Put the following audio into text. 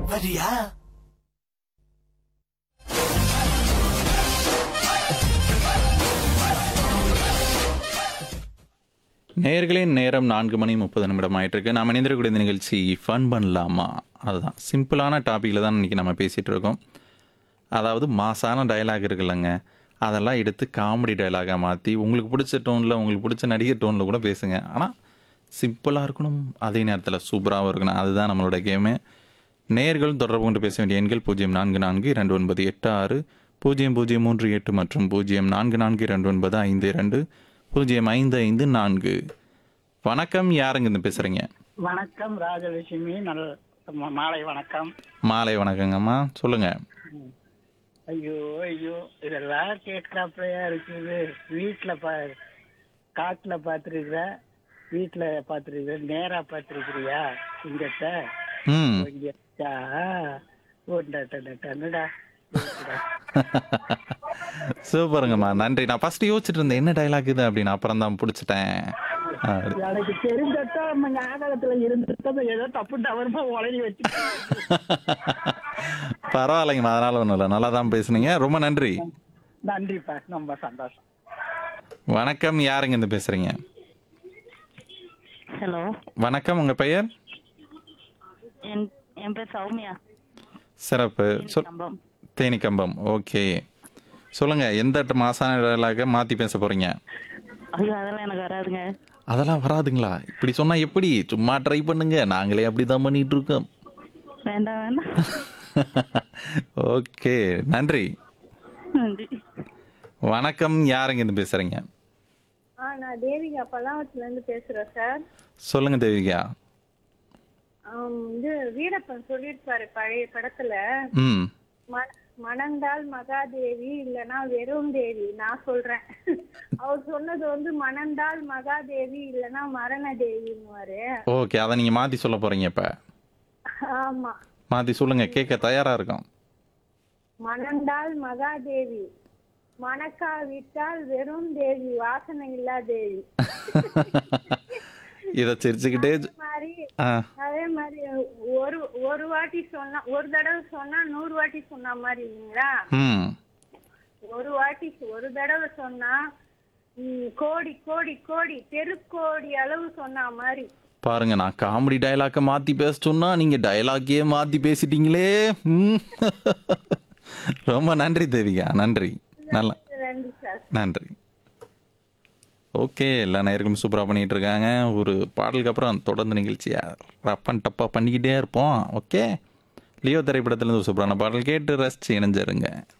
வரியா நேயர்களின் நேரம் நான்கு மணி முப்பது நிமிடம் ஆயிட்டிருக்கு நாம் இணைந்திருக்கக்கூடிய இந்த நிகழ்ச்சி ஃபன் பண்ணலாமா அதுதான் சிம்பிளான டாப்பிக்கில் தான் இன்றைக்கி நம்ம பேசிகிட்டு இருக்கோம் அதாவது மாசான டயலாக் இருக்குல்லங்க அதெல்லாம் எடுத்து காமெடி டயலாகாக மாற்றி உங்களுக்கு பிடிச்ச டோனில் உங்களுக்கு பிடிச்ச நடிகர் டோனில் கூட பேசுங்க ஆனால் சிம்பிளாக இருக்கணும் அதே நேரத்தில் சூப்பராகவும் இருக்கணும் அதுதான் நம்மளோட கேமு நேயர்கள் தொடர்பு கொண்டு பேச வேண்டிய எண்கள் பூஜ்ஜியம் நான்கு நான்கு இரண்டு ஒன்பது எட்டு ஆறு பூஜ்ஜியம் பூஜ்ஜியம் மூன்று எட்டு மற்றும் பூஜ்ஜியம் நான்கு நான்கு இரண்டு ஒன்பது ஐந்து இரண்டு பூஜ்ஜியம் ஐந்து ஐந்து நான்கு வணக்கம் யாருங்க இருந்து பேசுகிறீங்க வணக்கம் ராஜலட்சுமி நல் ம- மாலை வணக்கம் மாலை வணக்கங்கம்மா சொல்லுங்கள் ஐயோ ஐயோ இதெல்லாம் கேட்கறாப்பையா இருக்குது வீட்டுல பா காட்டுல பாத்துருக்குற வீட்டுல பாத்துருக்குற நேரா பாத்துருக்கிறியா இங்கத்த ம் இங்கத்தா ஓண்டா டன்னு டன்னுடா சூப்பருங்கம்மா நன்றி நான் ஃபர்ஸ்ட் யோசிச்சுட்டு இருந்தேன் என்ன டைலாக் இது அப்படின்னு அப்புறம் தான் பிடிச்சிட்டேன் அப்படி. எனக்கு தெரிஞ்சட்டா நம்ம ஞாபகத்துல இருந்துட்டு ஏதோ தப்பு தவறுமா உளறி வச்சு பரவாயில்லைங்கம்மா அதனால ஒன்றும் இல்லை நல்லா தான் பேசுனீங்க ரொம்ப நன்றி நன்றிப்பா ரொம்ப சந்தோஷம் வணக்கம் யாருங்க இருந்து பேசுறீங்க ஹலோ வணக்கம் உங்க பெயர் என் என் பேர் சௌமியா சிறப்பு சொல் கம்பம் தேனிக்கம்பம் ஓகே சொல்லுங்க எந்த மாசான டைலாக மாற்றி பேச போறீங்க ஐயோ அதெல்லாம் எனக்கு வராதுங்க அதெல்லாம் வராதுங்களா இப்படி சொன்னா எப்படி சும்மா ட்ரை பண்ணுங்க நாங்களே அப்படிதான் பண்ணிட்டு இருக்கோம் வேண்டாம் வேண்டாம் ஓகே நன்றி நன்றி வணக்கம் யாருங்க இருந்து பேசுறீங்க ஆ நான் தேவிகா பல்லாவரத்துல இருந்து பேசுறேன் சார் சொல்லுங்க தேவிகா ஆம், இது வீரப்பன் சொல்லியிருப்பாரு பழைய படத்துல ம் ம- மணந்தால் மகாதேவி இல்லனா வெறும் தேவி நான் சொல்றேன் அவர் சொன்னது வந்து மணந்தால் மகாதேவி இல்லனா மரண தேவின்னுவாரு ஓகே அதை நீங்க மாத்தி சொல்ல போறீங்க இப்ப ஆமா மாத்தி சொல்லுங்க கேட்க தயாரா இருக்கும் மணந்தால் மகாதேவி மணக்காவிட்டால் வெறும் தேவி வாசனை இல்லா தேவி இதை சிரிச்சுக்கிட்டே அதே மாதிரி ஆ அதே மாதிரி ஒரு ஒரு வாட்டி சொன்னா ஒரு தடவை சொன்னா நூறு வாட்டி சொன்ன மாதிரி இல்லைங்களா ம் ஒரு வாட்டி ஒரு தடவை சொன்னா ம், கோடி கோடி கோடி தெருக்கோடி அளவு சொன்ன மாதிரி பாருங்க நான் காமெடி டயலாக்கை மாத்தி பேச சொன்னா நீங்க டயலாக்கே மாத்தி பேசிட்டீங்களே ம். ரொம்ப நன்றி தேவிகா நன்றி நல்லா ரெண்டு சார் நன்றி ஓகே எல்லா நேயர்களும் சூப்பராக பண்ணிட்டு இருக்காங்க ஒரு பாடலுக்கு அப்புறம் தொடர்ந்து நிகழ்ச்சியை ரஃப் அண்ட் டப்பாக பண்ணிக்கிட்டே இருப்போம் ஓகே லியோ திரைப்படத்துலேருந்து ஒரு சூப்பரான பாடல் கேட்டு ரசிச்சு இணைஞ்சிருங்க